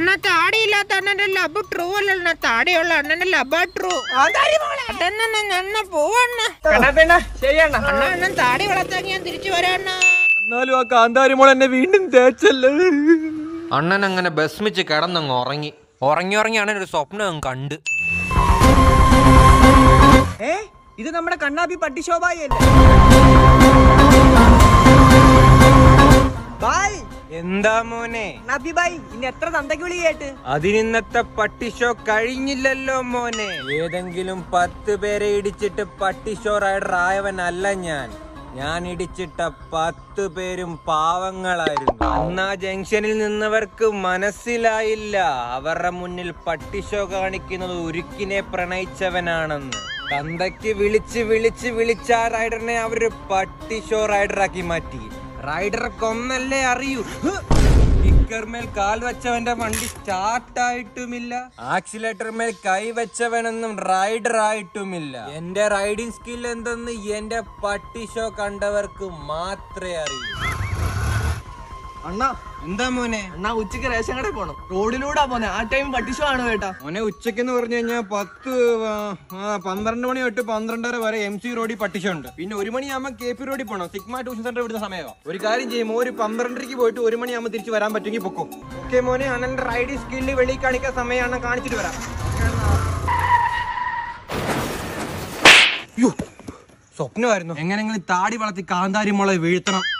അണ്ണ താടിയില്ലാത്ത അണ്ണന്റെ ലബ് ട്രൂ അല്ലണ്ണ താടിയുള്ള അണ്ണന്റെ ലബ ട്രൂ അതെന്നെ അണ്ണ പോവണ്ണ കണ്ണാപ്പിണ്ണ ശരിയണ്ണ അണ്ണ അണ്ണൻ താടി വളർത്താൻ ഞാൻ തിരിച്ചു വരാണ്ണ എന്നാലും ആ കാന്താരി മോൾ എന്നെ വീണ്ടും തേച്ചല്ലേ അണ്ണൻ അങ്ങനെ ബസ്മിച്ച് കിടന്നങ്ങ് ഉറങ്ങി ഉറങ്ങി ഉറങ്ങി അണ്ണൻ ഒരു സ്വപ്നം അങ്ങ് കണ്ട് ഏ ഇത് നമ്മുടെ കണ്ണാപ്പി പട്ടിശോഭായി അല്ലേ ബായ് എന്താ മോനെ കണ്ണാപ്പി ബായ് ഇനി എത്ര തന്തയ്ക്ക് വിളി കേട്ട് അതിനിന്നത്തെ പട്ടിഷോ കഴിഞ്ഞില്ലല്ലോ മോനെ ഏതെങ്കിലും പത്ത് പേരെ ഇടിച്ചിട്ട് പട്ടിഷോ റൈഡർ ആയവനല്ല ഞാൻ ഞാൻ ഇടിച്ചിട്ട പത്ത് പേരും പാവങ്ങളായിരുന്നു അന്ന് ആ ജംഗ്ഷനിൽ നിന്നവർക്ക് മനസ്സിലായില്ല അവരുടെ മുന്നിൽ പട്ടിഷോ കാണിക്കുന്നത് ഉരുക്കിനെ പ്രണയിച്ചവനാണെന്ന് തന്തയ്ക്ക് വിളിച്ച് വിളിച്ച് വിളിച്ച ആ റൈഡറിനെ അവര് പട്ടിഷോ റൈഡറാക്കി മാറ്റി റൈഡർ കൊന്നല്ലേ അറിയൂ ഹ്! സ്റ്റിക്കർമേൽ കാൽ വെച്ചവന്റെ വണ്ടി സ്റ്റാർട്ട് ആയിട്ടുമില്ല ആക്സിലേറ്റർമേൽ കൈ വെച്ചവനൊന്നും റൈഡർ ആയിട്ടുമില്ല എന്റെ റൈഡിംഗ് സ്കിൽ എന്തെന്ന് എന്റെ പട്ടി ഷോ കണ്ടവർക്ക് മാത്രമേ അറിയൂ അണ്ണാ എന്താ മോനെ അണ്ണാ ഉച്ചക്ക് റേഷൻ കടയിൽ പോണം റോഡിലൂടെ പോന്നെ ആ ടൈം പട്ടിഷോ ആണ് കേട്ടാ മോനെ ഉച്ചയ്ക്ക് എന്ന് പറഞ്ഞു കഴിഞ്ഞാൽ പത്ത് ആ, ആ, പന്ത്രണ്ട് മണി തൊട്ട് പന്ത്രണ്ടര വരെ എം സി റോഡിൽ പട്ടിഷുണ്ട് പിന്നെ ഒരു മണിയാകുമ്പോൾ കെ പി റോഡിൽ പോകണം സിഗ്മ ട്യൂഷൻ സെന്റർ വിടുന്ന സമയമോ ഒരു കാര്യം ചെയ്യും ഒരു പന്ത്രണ്ടരയ്ക്ക് പോയിട്ട് ഒരു മണിയാകുമ്പോൾ തിരിച്ച് വരാൻ പറ്റുമെങ്കിൽ പൊക്കും ഓക്കെ മോനെ അണ്ണന്റെ റൈഡിങ് സ്കില്ല് വെളി കാണിക്കാൻ സമയമാണ് കാണിച്ചിട്ട് വരാം യ്യോ, സ്വപ്നമായിരുന്നു എങ്ങനെങ്കിലും താടി വളർത്തി കാന്താരി മുളക് വീഴ്ത്തണം